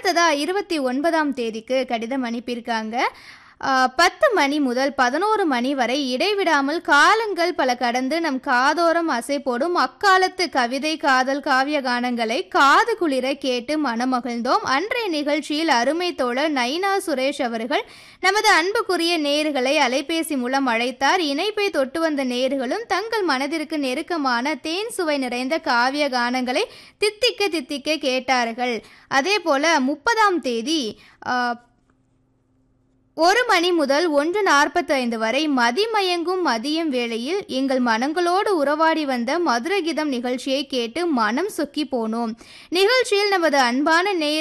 அடுத்ததா இருபத்தி ஒன்பதாம் தேதிக்கு கடிதம் அனுப்பியிருக்காங்க ஆ, பத்து மணி முதல் பதினோரு மணி வரை இடைவிடாமல் காலங்கள் பல கடந்து நம் காதோரம் அசை போடும் அக்காலத்து கவிதை காதல் காவிய கானங்களை காது குளிர கேட்டு மனமகிழ்ந்தோம் அன்றைய நிகழ்ச்சியில் அருமை தோழர் நைனா சுரேஷ் அவர்கள் நமது அன்புக்குரிய நேர்களை அலைபேசி மூலம் அழைத்தார் இணைப்பை தொட்டு வந்த நேர்களும் தங்கள் மனதிற்கு நெருக்கமான தேன் சுவை நிறைந்த காவிய கானங்களை தித்திக்க தித்திக்க கேட்டார்கள் அதே போல முப்பதாம் தேதி ஆ, ஒரு மணி முதல் ஒன்று நாற்பத்தி ஐந்து வரை மதிமயங்கும் மதியம் வேளையில் எங்கள் மனங்களோடு உறவாடி வந்த மதுரகிதம் நிகழ்ச்சியை கேட்டு மனம் சொக்கி போனோம் நிகழ்ச்சியில் நமது அன்பான நேயர்